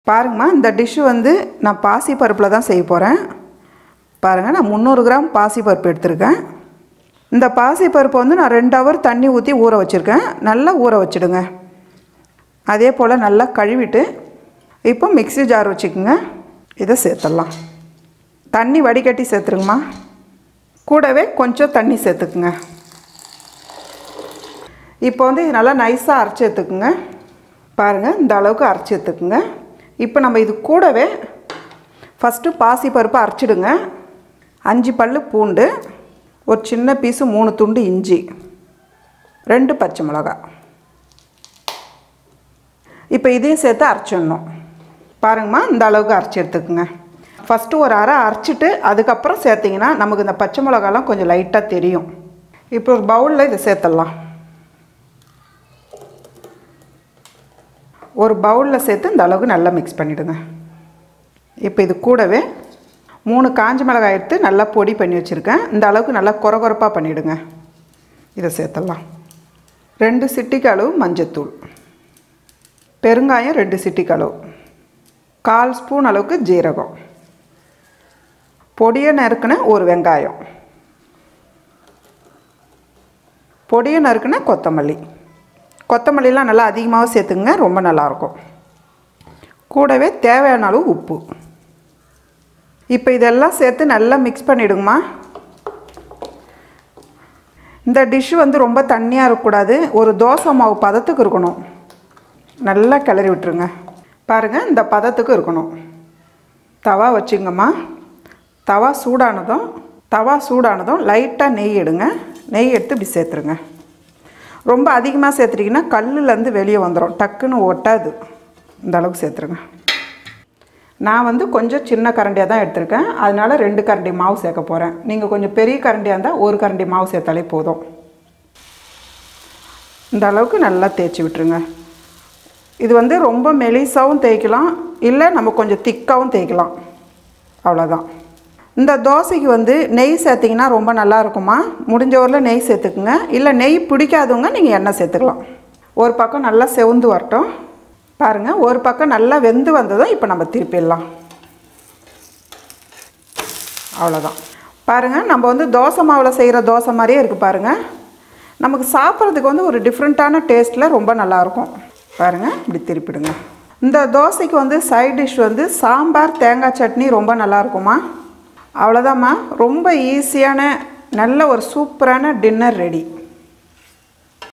பாருங்கம்மா இந்த டிஷ்ஷு வந்து நான் பாசி பருப்பில் தான் செய்ய போகிறேன் பாருங்கள் நான் முந்நூறு கிராம் பாசி பருப்பு எடுத்திருக்கேன் இந்த பாசி பருப்பை வந்து நான் ரெண்டு ஹவர் தண்ணி ஊற்றி ஊற வச்சுருக்கேன் நல்லா ஊற வச்சுடுங்க அதே போல் நல்லா கழுவிட்டு இப்போ மிக்ஸி ஜார் வச்சுக்கோங்க இதை சேர்த்துடலாம் தண்ணி வடிகட்டி சேர்த்துருங்கம்மா கூடவே கொஞ்சம் தண்ணி சேர்த்துக்குங்க இப்போ வந்து இது நல்லா நைஸாக அரைச்சி எடுத்துக்குங்க பாருங்கள் இந்த அளவுக்கு அரைச்சி எடுத்துக்குங்க இப்போ நம்ம இது கூடவே ஃபஸ்ட்டு பாசி பருப்பு அரைச்சிடுங்க அஞ்சு பல் பூண்டு ஒரு சின்ன பீஸு மூணு துண்டு இஞ்சி ரெண்டு பச்சை மிளகா இப்போ இதையும் சேர்த்து அரைச்சிடணும் பாருங்கம்மா இந்த அளவுக்கு அரைச்சி எடுத்துக்குங்க ஃபஸ்ட்டு ஒரு அரை அரைச்சிட்டு அதுக்கப்புறம் சேர்த்திங்கன்னா நமக்கு இந்த பச்சை மிளகாலாம் கொஞ்சம் லைட்டாக தெரியும் இப்போ ஒரு பவுலில் இதை சேர்த்துடலாம் ஒரு பவுலில் சேர்த்து இந்த அளவுக்கு நல்லா மிக்ஸ் பண்ணிவிடுங்க இப்போ இது கூடவே மூணு காஞ்ச மிளகாய் எடுத்து நல்லா பொடி பண்ணி வச்சுருக்கேன் இந்த அளவுக்கு நல்லா குறை குறைப்பாக பண்ணிவிடுங்க இதை சேர்த்துடலாம் ரெண்டு சிட்டிக்கு அளவு மஞ்சத்தூள் பெருங்காயம் ரெண்டு சிட்டிக்கு அளவு கால் ஸ்பூன் அளவுக்கு ஜீரகம் பொடியை நறுக்குன ஒரு வெங்காயம் பொடியை நறுக்குன கொத்தமல்லி கொத்தமல்லிலாம் நல்லா அதிகமாக சேர்த்துங்க ரொம்ப நல்லாயிருக்கும் கூடவே தேவையான அளவு உப்பு இப்போ இதெல்லாம் சேர்த்து நல்லா மிக்ஸ் பண்ணிவிடுங்கம்மா இந்த டிஷ்ஷு வந்து ரொம்ப தண்ணியாக இருக்கக்கூடாது ஒரு தோசை மாவு பதத்துக்கு இருக்கணும் நல்லா கிளறி விட்டுருங்க பாருங்கள் இந்த பதத்துக்கு இருக்கணும் தவா வச்சுங்கம்மா தவா சூடானதும் தவா சூடானதும் லைட்டாக நெய் எடுங்க நெய் எடுத்து இப்படி சேர்த்துருங்க ரொம்ப அதிகமாக சேர்த்துட்டிங்கன்னா கல்லுலேருந்து வெளியே வந்துடும் டக்குன்னு ஒட்டாது இந்த அளவுக்கு சேர்த்துருங்க நான் வந்து கொஞ்சம் சின்ன கரண்டியாக தான் எடுத்திருக்கேன் அதனால் ரெண்டு கரண்டி மாவு சேர்க்க போகிறேன் நீங்கள் கொஞ்சம் பெரிய கரண்டியாக இருந்தால் ஒரு கரண்டி மாவு சேர்த்தாலே போதும் இந்த அளவுக்கு நல்லா தேய்ச்சி விட்டுருங்க இது வந்து ரொம்ப மெலிசாவும் தேய்க்கலாம் இல்லை நம்ம கொஞ்சம் திக்காகவும் தேய்க்கலாம் அவ்வளோதான் இந்த தோசைக்கு வந்து நெய் சேர்த்திங்கன்னா ரொம்ப நல்லா இருக்குமா முடிஞ்ச ஊரில் நெய் சேர்த்துக்குங்க இல்லை நெய் பிடிக்காதவங்க நீங்கள் எண்ணெய் சேர்த்துக்கலாம் ஒரு பக்கம் நல்லா செவந்து வரட்டும் பாருங்கள் ஒரு பக்கம் நல்லா வெந்து வந்ததும் இப்போ நம்ம திருப்பிடலாம் அவ்வளோதான் பாருங்கள் நம்ம வந்து தோசை மாவில் செய்கிற தோசை மாதிரியே இருக்குது பாருங்கள் நமக்கு சாப்பிட்றதுக்கு வந்து ஒரு டிஃப்ரெண்ட்டான டேஸ்ட்டில் ரொம்ப நல்லாயிருக்கும் பாருங்கள் இப்படி திருப்பிடுங்க இந்த தோசைக்கு வந்து சைட் டிஷ் வந்து சாம்பார் தேங்காய் சட்னி ரொம்ப நல்லாயிருக்குமா அவ்வளோதாம்மா ரொம்ப ஈஸியான நல்ல ஒரு சூப்பரான டின்னர் ரெடி